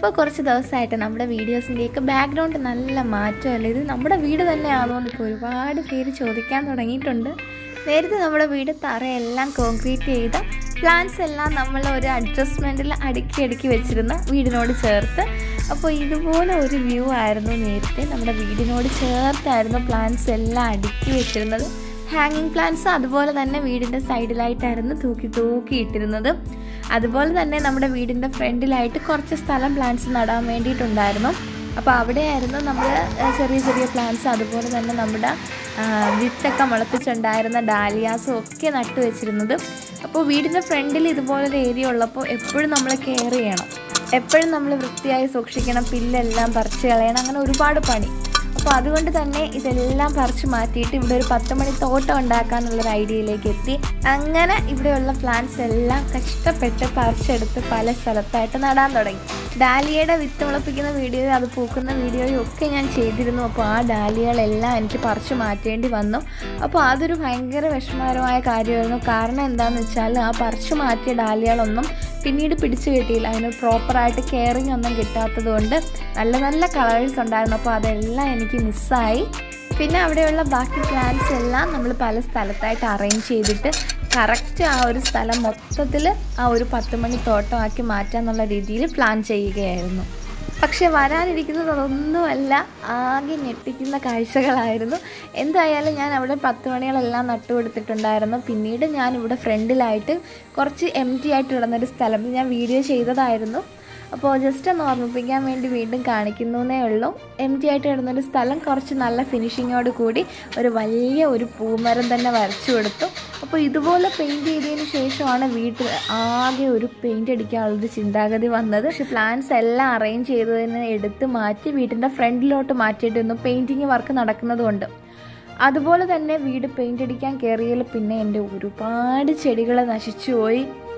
ഇപ്പോൾ കുറച്ച് ദിവസമായിട്ട് നമ്മുടെ വീഡിയോസിൻ്റെയൊക്കെ ബാക്ക്ഗ്രൗണ്ട് നല്ല മാറ്റമല്ല ഇത് നമ്മുടെ വീട് തന്നെയാണോ എന്ന് ഇപ്പോൾ ഒരുപാട് പേര് ചോദിക്കാൻ തുടങ്ങിയിട്ടുണ്ട് നേരത്തെ നമ്മുടെ വീട് തറയെല്ലാം കോൺക്രീറ്റ് ചെയ്ത പ്ലാന്റ്സ് എല്ലാം നമ്മൾ ഒരു അഡ്ജസ്റ്റ്മെൻറ്റിൽ അടുക്കി അടുക്കി വെച്ചിരുന്ന വീടിനോട് ചേർത്ത് അപ്പോൾ ഇതുപോലെ ഒരു വ്യൂ ആയിരുന്നു നേരത്തെ നമ്മുടെ വീടിനോട് ചേർത്തായിരുന്നു പ്ലാന്റ്സ് എല്ലാം അടുക്കി വെച്ചിരുന്നത് ഹാങ്ങിങ് പ്ലാന്റ്സ് അതുപോലെ തന്നെ വീടിൻ്റെ സൈഡിലായിട്ടായിരുന്നു തൂക്കി തൂക്കി ഇട്ടിരുന്നത് അതുപോലെ തന്നെ നമ്മുടെ വീടിൻ്റെ ഫ്രണ്ടിലായിട്ട് കുറച്ച് സ്ഥലം പ്ലാന്റ്സ് നടാൻ വേണ്ടിയിട്ടുണ്ടായിരുന്നു അപ്പോൾ അവിടെയായിരുന്നു നമ്മൾ ചെറിയ ചെറിയ പ്ലാന്റ്സ് അതുപോലെ തന്നെ നമ്മുടെ ആ, വിത്തൊക്കെ മുളപ്പിച്ചുണ്ടായിരുന്ന ഡാലിയാസും ഒക്കെ നട്ടു വെച്ചിരുന്നത് അപ്പോൾ വീടിൻ്റെ ഫ്രണ്ടിൽ ഇതുപോലൊരു ഏരിയ ഉള്ളപ്പോൾ എപ്പോഴും നമ്മൾ കെയർ ചെയ്യണം എപ്പോഴും നമ്മൾ വൃത്തിയായി സൂക്ഷിക്കണം പില്ലെല്ലാം പറിച്ച് കളയണം അങ്ങനെ ഒരുപാട് പണി അപ്പോൾ അതുകൊണ്ട് തന്നെ ഇതെല്ലാം പറിച്ച് മാറ്റിയിട്ട് ഇവിടെ ഒരു പത്ത് മണി തോട്ടം ഉണ്ടാക്കാനുള്ളൊരു ഐഡിയയിലേക്ക് എത്തി അങ്ങനെ ഇവിടെയുള്ള പ്ലാന്റ്സ് എല്ലാം കഷ്ടപ്പെട്ട് പറിച്ചെടുത്ത് പല സ്ഥലത്തായിട്ട് നടാൻ തുടങ്ങി ഡാലിയയുടെ വിത്ത് മുളപ്പിക്കുന്ന വീഡിയോയും അത് പൂക്കുന്ന വീഡിയോയും ഒക്കെ ഞാൻ ചെയ്തിരുന്നു അപ്പോൾ ആ ഡാലിയകളെല്ലാം എനിക്ക് പറിച്ച് മാറ്റേണ്ടി വന്നു അപ്പോൾ അതൊരു ഭയങ്കര വിഷമകരമായ കാര്യമായിരുന്നു കാരണം എന്താണെന്ന് വെച്ചാൽ ആ പറിച്ച് മാറ്റിയ ഡാലിയകളൊന്നും പിന്നീട് പിടിച്ചു കിട്ടിയില്ല അതിന് പ്രോപ്പറായിട്ട് കെയറിങ് ഒന്നും കിട്ടാത്തത് കൊണ്ട് നല്ല നല്ല കളേഴ്സ് ഉണ്ടായിരുന്നു അപ്പോൾ അതെല്ലാം എനിക്ക് മിസ്സായി പിന്നെ അവിടെയുള്ള ബാക്കി പ്ലാന്റ്സ് എല്ലാം നമ്മൾ പല സ്ഥലത്തായിട്ട് അറേഞ്ച് ചെയ്തിട്ട് കറക്റ്റ് ആ ഒരു സ്ഥലം മൊത്തത്തിൽ ആ ഒരു പത്ത് മണി തോട്ടമാക്കി മാറ്റാന്നുള്ള രീതിയിൽ പ്ലാൻ ചെയ്യുകയായിരുന്നു പക്ഷെ വരാനിരിക്കുന്നത് അതൊന്നുമല്ല ആകെ ഞെട്ടിക്കുന്ന കാഴ്ചകളായിരുന്നു എന്തായാലും ഞാൻ അവിടെ പത്ത് മണികളെല്ലാം നട്ടുകൊടുത്തിട്ടുണ്ടായിരുന്നു പിന്നീട് ഞാൻ ഇവിടെ ഫ്രണ്ടിലായിട്ട് കുറച്ച് എം ടി ആയിട്ട് കിടന്നൊരു സ്ഥലം ഇത് ഞാൻ വീഡിയോ ചെയ്തതായിരുന്നു അപ്പോൾ ജസ്റ്റ് ഒന്ന് ഓർമ്മിപ്പിക്കാൻ വേണ്ടി വീണ്ടും കാണിക്കുന്നേ ഉള്ളൂ എം ടി ആയിട്ട് കിടന്നൊരു സ്ഥലം കുറച്ച് നല്ല ഫിനിഷിങ്ങോട് കൂടി ഒരു വലിയ ഒരു പൂമരം തന്നെ വരച്ചു കൊടുത്തു അപ്പോൾ ഇതുപോലെ പെയിൻറ് ചെയ്തതിന് ശേഷമാണ് വീട്ടിൽ ആകെ ഒരു പെയിൻറ് അടിക്കാനുള്ളൊരു ചിന്താഗതി വന്നത് പക്ഷെ പ്ലാൻസ് എല്ലാം അറേഞ്ച് ചെയ്തതിന് എടുത്ത് മാറ്റി വീട്ടിൻ്റെ ഫ്രണ്ടിലോട്ട് മാറ്റിയിട്ടൊന്ന് പെയിൻറ്റിങ് വർക്ക് നടക്കുന്നതുകൊണ്ട് അതുപോലെ തന്നെ വീട് പെയിൻ്റ് അടിക്കാൻ കയറിയതിൽ പിന്നെ എൻ്റെ ഒരുപാട് ചെടികൾ നശിച്ചുപോയി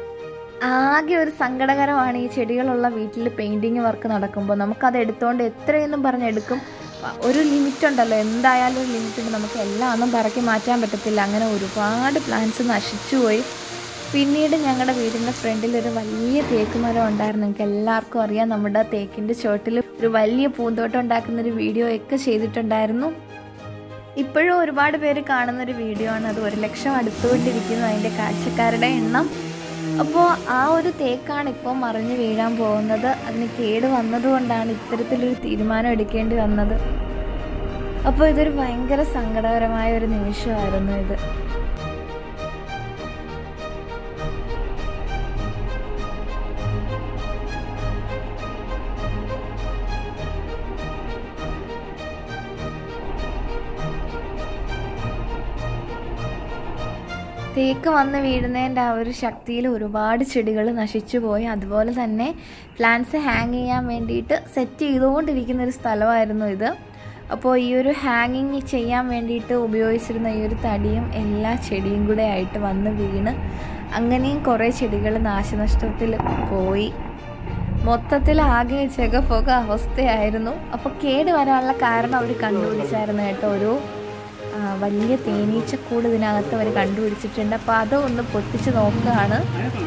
ആകെ ഒരു സങ്കടകരമാണ് ഈ ചെടികളുള്ള വീട്ടിൽ പെയിൻറ്റിങ് വർക്ക് നടക്കുമ്പോൾ നമുക്കത് എടുത്തുകൊണ്ട് എത്രയെന്നും പറഞ്ഞെടുക്കും ഒരു ലിമിറ്റ് ഉണ്ടല്ലോ എന്തായാലും ഒരു ലിമിറ്റ് ഉണ്ട് നമുക്ക് എല്ലാം ഒന്നും പറക്കി മാറ്റാൻ പറ്റത്തില്ല അങ്ങനെ ഒരുപാട് പ്ലാന്റ്സ് നശിച്ചുപോയി പിന്നീട് ഞങ്ങളുടെ വീടിൻ്റെ ഫ്രണ്ടിൽ ഒരു വലിയ തേക്ക് മരം ഉണ്ടായിരുന്നു നിങ്ങൾക്ക് എല്ലാവർക്കും അറിയാം നമ്മുടെ തേക്കിൻ്റെ ചുവട്ടിൽ ഒരു വലിയ പൂന്തോട്ടം ഉണ്ടാക്കുന്ന ഒരു വീഡിയോ ഒക്കെ ചെയ്തിട്ടുണ്ടായിരുന്നു ഇപ്പോഴും ഒരുപാട് പേര് കാണുന്ന ഒരു വീഡിയോ ആണ് അത് ഒരു ലക്ഷം അടുത്തുകൊണ്ടിരിക്കുന്നു അതിൻ്റെ കാഴ്ചക്കാരുടെ എണ്ണം അപ്പോൾ ആ ഒരു തേക്കാണ് ഇപ്പോൾ മറിഞ്ഞു വീഴാൻ പോകുന്നത് അതിന് കേട് വന്നതുകൊണ്ടാണ് ഇത്തരത്തിലൊരു തീരുമാനം എടുക്കേണ്ടി വന്നത് അപ്പോൾ ഇതൊരു ഭയങ്കര സങ്കടകരമായ ഒരു നിമിഷമായിരുന്നു ഇത് തേക്ക് വന്ന് വീഴുന്നതിൻ്റെ ആ ഒരു ശക്തിയിൽ ഒരുപാട് ചെടികൾ നശിച്ചു പോയി അതുപോലെ തന്നെ പ്ലാന്റ്സ് ഹാങ് ചെയ്യാൻ വേണ്ടിയിട്ട് സെറ്റ് ചെയ്തുകൊണ്ടിരിക്കുന്ന ഒരു സ്ഥലമായിരുന്നു ഇത് അപ്പോൾ ഈ ഒരു ഹാങ്ങിങ് ചെയ്യാൻ വേണ്ടിയിട്ട് ഉപയോഗിച്ചിരുന്ന ഈ ഒരു തടിയും എല്ലാ ചെടിയും കൂടെ ആയിട്ട് വന്ന് വീണ് അങ്ങനെയും കുറേ ചെടികൾ നാശനഷ്ടത്തിൽ പോയി മൊത്തത്തിൽ ആകെ ചെകപ്പൊക അവസ്ഥയായിരുന്നു അപ്പോൾ കേട് വരാനുള്ള കാരണം അവർ കണ്ടുപിടിച്ചായിരുന്നു കേട്ടോ ഒരു ആ, വലിയ തേനീച്ചക്കൂട് ഇതിനകത്ത് അവർ കണ്ടുപിടിച്ചിട്ടുണ്ട് അപ്പോൾ അത് ഒന്ന് പൊട്ടിച്ച് നോക്കുകയാണ്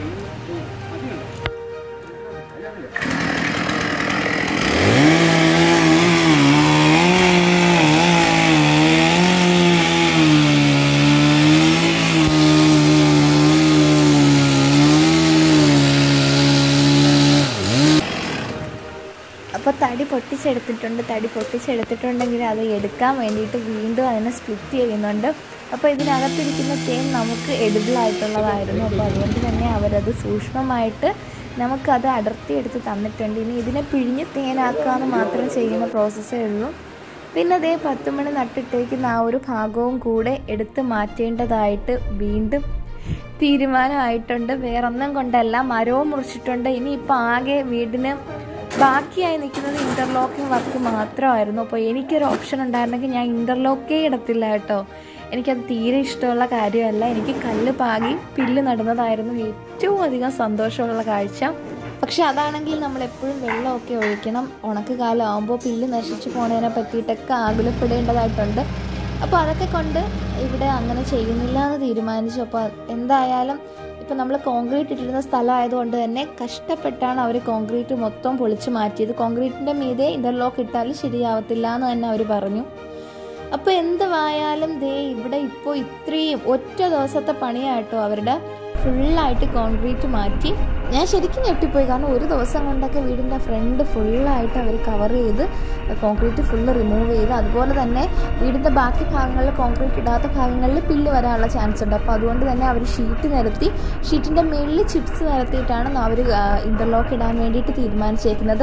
അപ്പോൾ തടി പൊട്ടിച്ചെടുത്തിട്ടുണ്ട് തടി പൊട്ടിച്ചെടുത്തിട്ടുണ്ടെങ്കിൽ അത് എടുക്കാൻ വേണ്ടിയിട്ട് വീണ്ടും അതിനെ സ്പ്ലിറ്റ് ചെയ്യുന്നുണ്ട് അപ്പോൾ ഇതിനകത്തിരിക്കുന്ന തേൻ നമുക്ക് edible ആയിട്ടുള്ളതായിരുന്നു അപ്പോൾ അതുകൊണ്ട് തന്നെ അവരത് സൂക്ഷ്മമായിട്ട് നമുക്കത് അടർത്തിയെടുത്ത് തന്നിട്ടുണ്ട് ഇനി ഇതിനെ പിഴിഞ്ഞ് തേനാക്കാന്ന് മാത്രം ചെയ്യുന്ന പ്രോസസ്സേ ഉള്ളൂ പിന്നെ അതേ പത്ത് മണി നട്ടിട്ടേക്കുന്ന ആ ഒരു ഭാഗവും കൂടെ എടുത്ത് മാറ്റേണ്ടതായിട്ട് വീണ്ടും തീരുമാനമായിട്ടുണ്ട് വേറൊന്നും കൊണ്ടല്ല മരവും മുറിച്ചിട്ടുണ്ട് ഇനിയിപ്പോൾ ആകെ വീടിന് ബാക്കിയായി നിൽക്കുന്നത് ഇൻ്റർലോക്കിംഗ് വർക്ക് മാത്രമായിരുന്നു അപ്പോൾ എനിക്കൊരു ഓപ്ഷൻ ഉണ്ടായിരുന്നെങ്കിൽ ഞാൻ ഇൻ്റർലോക്കേ ഇടത്തില്ല കേട്ടോ എനിക്കത് തീരെ ഇഷ്ടമുള്ള കാര്യമല്ല എനിക്ക് കല്ല് പാകി പില്ല് നടുന്നതായിരുന്നു ഏറ്റവും അധികം സന്തോഷമുള്ള കാഴ്ച പക്ഷെ അതാണെങ്കിൽ നമ്മൾ എപ്പോഴും വെള്ളമൊക്കെ ഒഴിക്കണം ഉണക്ക് കാലം ആകുമ്പോൾ പില്ല് നശിച്ചു പോണതിനെ പറ്റിയിട്ടൊക്കെ ആകുലപ്പെടേണ്ടതായിട്ടുണ്ട് അപ്പോൾ അതൊക്കെ കൊണ്ട് ഇവിടെ അങ്ങനെ ചെയ്യുന്നില്ല എന്ന് തീരുമാനിച്ചു അപ്പോൾ എന്തായാലും ഇപ്പം നമ്മൾ കോൺക്രീറ്റ് ഇട്ടിരുന്ന സ്ഥലമായതുകൊണ്ട് തന്നെ കഷ്ടപ്പെട്ടാണ് അവർ കോൺക്രീറ്റ് മൊത്തം പൊളിച്ച് മാറ്റിയത് കോൺക്രീറ്റിൻ്റെ മീതെ ഇൻ്റർലോക്ക് ഇട്ടാൽ ശരിയാവത്തില്ല എന്ന് തന്നെ അവർ പറഞ്ഞു അപ്പോൾ എന്തുവായാലും ദേ ഇവിടെ ഇപ്പോൾ ഇത്രയും ഒറ്റ ദിവസത്തെ പണിയായിട്ടോ അവരുടെ ഫുള്ളായിട്ട് കോൺക്രീറ്റ് മാറ്റി ഞാൻ ശരിക്കും ഞെട്ടിപ്പോയി കാരണം ഒരു ദിവസം കൊണ്ടൊക്കെ വീടിൻ്റെ ഫ്രണ്ട് ഫുള്ളായിട്ട് അവർ കവർ ചെയ്ത് കോൺക്രീറ്റ് ഫുള്ള് റിമൂവ് ചെയ്ത് അതുപോലെ തന്നെ വീടിൻ്റെ ബാക്കി ഭാഗങ്ങളിൽ കോൺക്രീറ്റ് ഇടാത്ത ഭാഗങ്ങളിൽ പില്ല് വരാനുള്ള ചാൻസ് ഉണ്ട് അപ്പോൾ അതുകൊണ്ട് തന്നെ അവർ ഷീറ്റ് നിരത്തി ഷീറ്റിൻ്റെ മുകളിൽ ചിപ്സ് നിരത്തിയിട്ടാണ് അവർ ഇൻ്റർലോക്ക് ഇടാൻ വേണ്ടിയിട്ട് തീരുമാനിച്ചേക്കുന്നത്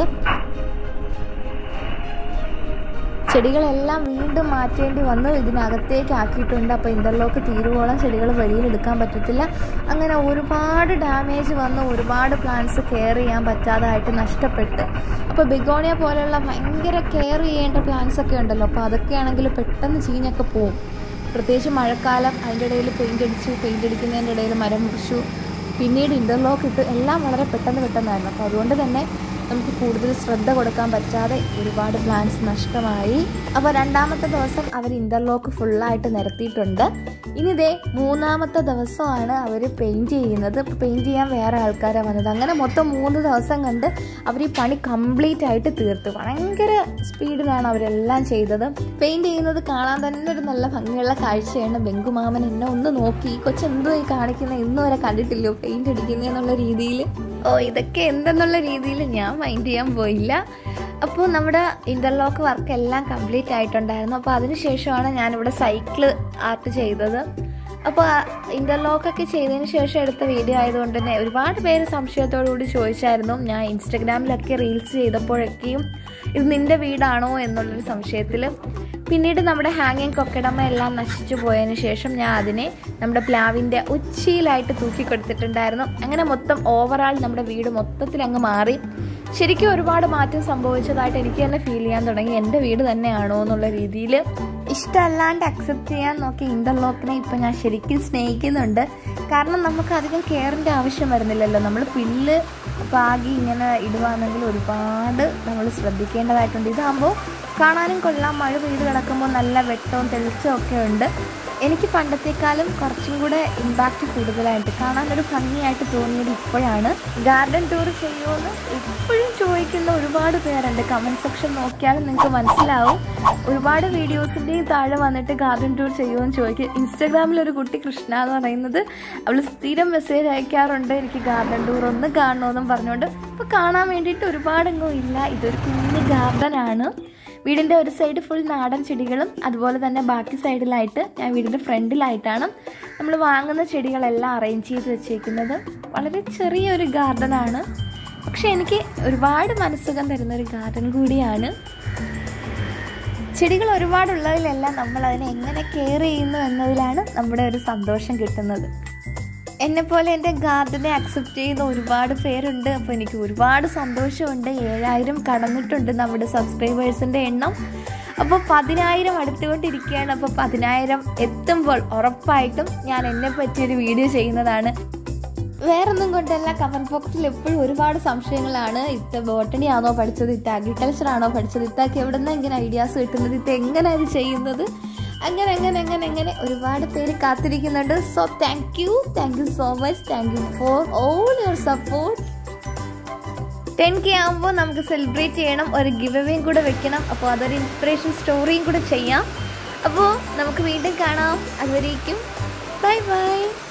ചെടികളെല്ലാം വീണ്ടും മാറ്റേണ്ടി വന്നു ഇതിനകത്തേക്ക് ആക്കിയിട്ടുണ്ട് അപ്പോൾ ഇൻ്റർലോക്ക് തീരുവോളം ചെടികൾ വെളിയിൽ എടുക്കാൻ പറ്റത്തില്ല അങ്ങനെ ഒരുപാട് ഡാമേജ് വന്ന് ഒരുപാട് പ്ലാന്റ്സ് കെയർ ചെയ്യാൻ പറ്റാതായിട്ട് നഷ്ടപ്പെട്ട് അപ്പോൾ ബിഗോണിയ പോലെയുള്ള ഭയങ്കര കെയർ ചെയ്യേണ്ട പ്ലാന്റ്സ് ഒക്കെ ഉണ്ടല്ലോ അപ്പോൾ അതൊക്കെയാണെങ്കിൽ പെട്ടെന്ന് ചീഞ്ഞൊക്കെ പോവും പ്രത്യേകിച്ച് മഴക്കാലം അതിൻ്റെ ഇടയിൽ പെയിൻ്റ് അടിച്ചു പെയിൻ്റ് അടിക്കുന്നതിൻ്റെ ഇടയിൽ മരം മുറിച്ചു പിന്നീട് ഇൻ്റർലോക്ക് ഇട്ട് എല്ലാം വളരെ പെട്ടെന്ന് പെട്ടെന്നായിരുന്നു അപ്പോൾ അതുകൊണ്ട് തന്നെ നമുക്ക് കൂടുതൽ ശ്രദ്ധ കൊടുക്കാൻ പറ്റാതെ ഒരുപാട് പ്ലാന്റ്സ് നഷ്ടമായി അപ്പോൾ രണ്ടാമത്തെ ദിവസം അവർ ഇൻ്റർലോക്ക് ഫുള്ളായിട്ട് നിരത്തിയിട്ടുണ്ട് ഇനി ഇതേ മൂന്നാമത്തെ ദിവസമാണ് അവർ പെയിൻറ് ചെയ്യുന്നത് പെയിൻറ് ചെയ്യാൻ വേറെ ആൾക്കാരാണ് വന്നത് അങ്ങനെ മൊത്തം മൂന്ന് ദിവസം കണ്ട് അവർ ഈ പണി കംപ്ലീറ്റ് ആയിട്ട് തീർത്തു ഭയങ്കര സ്പീഡിലാണ് അവരെല്ലാം ചെയ്തത് പെയിൻറ് ചെയ്യുന്നത് കാണാൻ തന്നെ ഒരു നല്ല ഭംഗിയുള്ള കാഴ്ചയാണ് ബെങ്കുമാമൻ എന്നെ ഒന്ന് നോക്കി ഈ കൊച്ചെന്തോ ഈ കാണിക്കുന്ന ഇന്ന് വരെ കണ്ടിട്ടില്ലോ പെയിൻറ് അടിക്കുന്നതെന്നുള്ള രീതിയിൽ ഓ ഇതൊക്കെ എന്തെന്നുള്ള രീതിയിൽ ഞാൻ മൈൻഡ് ചെയ്യാൻ പോയില്ല അപ്പോൾ നമ്മുടെ ഇൻ്റർലോക്ക് വർക്ക് എല്ലാം കംപ്ലീറ്റ് ആയിട്ടുണ്ടായിരുന്നു അപ്പോൾ അതിനുശേഷമാണ് ഞാനിവിടെ സൈക്കിള് ആർട്ട് ചെയ്തത് അപ്പോൾ ഇൻ്റർലോക്കൊക്കെ ചെയ്തതിന് ശേഷം എടുത്ത വീഡിയോ ആയതുകൊണ്ട് തന്നെ ഒരുപാട് പേര് സംശയത്തോടു കൂടി ചോദിച്ചായിരുന്നു ഞാൻ ഇൻസ്റ്റഗ്രാമിലൊക്കെ റീൽസ് ചെയ്തപ്പോഴൊക്കെയും ഇത് നിൻ്റെ വീടാണോ എന്നുള്ളൊരു സംശയത്തിൽ പിന്നീട് നമ്മുടെ ഹാങ്ങിങ് കൊക്കടമ്മ എല്ലാം നശിച്ചു പോയതിന് ശേഷം ഞാൻ അതിനെ നമ്മുടെ പ്ലാവിൻ്റെ ഉച്ചിയിലായിട്ട് തൂക്കി കൊടുത്തിട്ടുണ്ടായിരുന്നു അങ്ങനെ മൊത്തം ഓവറാൾ നമ്മുടെ വീട് മൊത്തത്തിൽ അങ്ങ് മാറി ശരിക്കും ഒരുപാട് മാറ്റം സംഭവിച്ചതായിട്ട് എനിക്ക് തന്നെ ഫീൽ ചെയ്യാൻ തുടങ്ങി എൻ്റെ വീട് തന്നെയാണോ എന്നുള്ള രീതിയിൽ ഇഷ്ടമല്ലാണ്ട് അക്സെപ്റ്റ് ചെയ്യാൻ നോക്കിയ ഇൻ്റർലോക്കിനെ ഇപ്പം ഞാൻ ശരിക്കും സ്നേഹിക്കുന്നുണ്ട് കാരണം നമുക്ക് അധികം കെയറിൻ്റെ ആവശ്യം വരുന്നില്ലല്ലോ നമ്മൾ പില്ല് പാകി ഇങ്ങനെ ഇടുവാണെങ്കിൽ ഒരുപാട് നമ്മൾ ശ്രദ്ധിക്കേണ്ടതായിട്ടുണ്ട് ഇതാകുമ്പോൾ കാണാനും കൊള്ളാം മഴ പെയ്ത് കിടക്കുമ്പോൾ നല്ല വെട്ടവും തെളിച്ചവും ഒക്കെ ഉണ്ട് എനിക്ക് പണ്ടത്തെക്കാളും കുറച്ചും കൂടെ ഇമ്പാക്റ്റ് കൂടുതലായിട്ട് കാണാനൊരു ഭംഗിയായിട്ട് തോന്നിയത് ഇപ്പോഴാണ് ഗാർഡൻ ടൂർ ചെയ്യുമെന്ന് ഇപ്പോഴും ചോദിക്കുന്ന ഒരുപാട് പേരുണ്ട് കമൻറ്റ് സെക്ഷൻ നോക്കിയാലും നിങ്ങൾക്ക് മനസ്സിലാവും ഒരുപാട് വീഡിയോസിൻ്റെയും താഴെ വന്നിട്ട് ഗാർഡൻ ടൂർ ചെയ്യുമെന്ന് ചോദിക്കും ഇൻസ്റ്റാഗ്രാമിൽ ഒരു കുട്ടി കൃഷ്ണ എന്ന് പറയുന്നത് അവൾ സ്ഥിരം മെസ്സേജ് അയക്കാറുണ്ട് എനിക്ക് ഗാർഡൻ ടൂർ ഒന്ന് കാണണമെന്നും പറഞ്ഞുകൊണ്ട് അപ്പോൾ കാണാൻ വേണ്ടിയിട്ട് ഒരുപാടെങ്ങും ഇല്ല ഇതൊരു കുഞ്ഞ് ഗാർഡനാണ് വീടിൻ്റെ ഒരു സൈഡ് ഫുൾ നാടൻ ചെടികളും അതുപോലെ തന്നെ ബാക്കി സൈഡിലായിട്ട് ഞാൻ വീടിൻ്റെ ഫ്രണ്ടിലായിട്ടാണ് നമ്മൾ വാങ്ങുന്ന ചെടികളെല്ലാം അറേഞ്ച് ചെയ്ത് വെച്ചേക്കുന്നത് വളരെ ചെറിയൊരു ഗാർഡനാണ് പക്ഷെ എനിക്ക് ഒരുപാട് മനസ്സുഖം തരുന്ന ഒരു ഗാർഡൻ കൂടിയാണ് ചെടികൾ ഒരുപാടുള്ളതിലെല്ലാം നമ്മൾ അതിനെ എങ്ങനെ കെയർ ചെയ്യുന്നു എന്നതിലാണ് നമ്മുടെ ഒരു സന്തോഷം കിട്ടുന്നത് എന്നെപ്പോലെ എൻ്റെ ഗാർഡനെ അക്സെപ്റ്റ് ചെയ്യുന്ന ഒരുപാട് പേരുണ്ട് അപ്പോൾ എനിക്ക് ഒരുപാട് സന്തോഷമുണ്ട് ഏഴായിരം കടന്നിട്ടുണ്ട് നമ്മുടെ സബ്സ്ക്രൈബേഴ്സിൻ്റെ എണ്ണം അപ്പോൾ പതിനായിരം അടുത്തുകൊണ്ടിരിക്കുകയാണ് അപ്പോൾ പതിനായിരം എത്തുമ്പോൾ ഉറപ്പായിട്ടും ഞാൻ എന്നെ പറ്റിയൊരു വീഡിയോ ചെയ്യുന്നതാണ് വേറൊന്നും കൊണ്ടല്ല കമൻറ്റ് ബോക്സിൽ എപ്പോഴും ഒരുപാട് സംശയങ്ങളാണ് ഇത്ത ബോട്ടണി ആണോ പഠിച്ചത് ഇത്ത അഗ്രികൾച്ചർ ആണോ പഠിച്ചത് ഇത്താക്ക് എവിടെ നിന്ന് ഇങ്ങനെ ഐഡിയാസ് കിട്ടുന്നത് ഇത്ത എങ്ങനെ ഇത് ചെയ്യുന്നത് അങ്ങനെ അങ്ങനെ അങ്ങനെ അങ്ങനെ ഒരുപാട് പേര് കാത്തിരിക്കുന്നുണ്ട് so thank you thank you so much thank you for all your support ten K ആകുമ്പോൾ നമുക്ക് സെലിബ്രേറ്റ് ചെയ്യണം ഒരു ഗിവ് അവേയും കൂടെ വെക്കണം അപ്പോൾ അതൊരു ഇൻസ്പിറേഷൻ സ്റ്റോറിയും കൂടെ ചെയ്യാം അപ്പോൾ നമുക്ക് വീണ്ടും കാണാം അതുവരേക്കും ബൈ ബൈ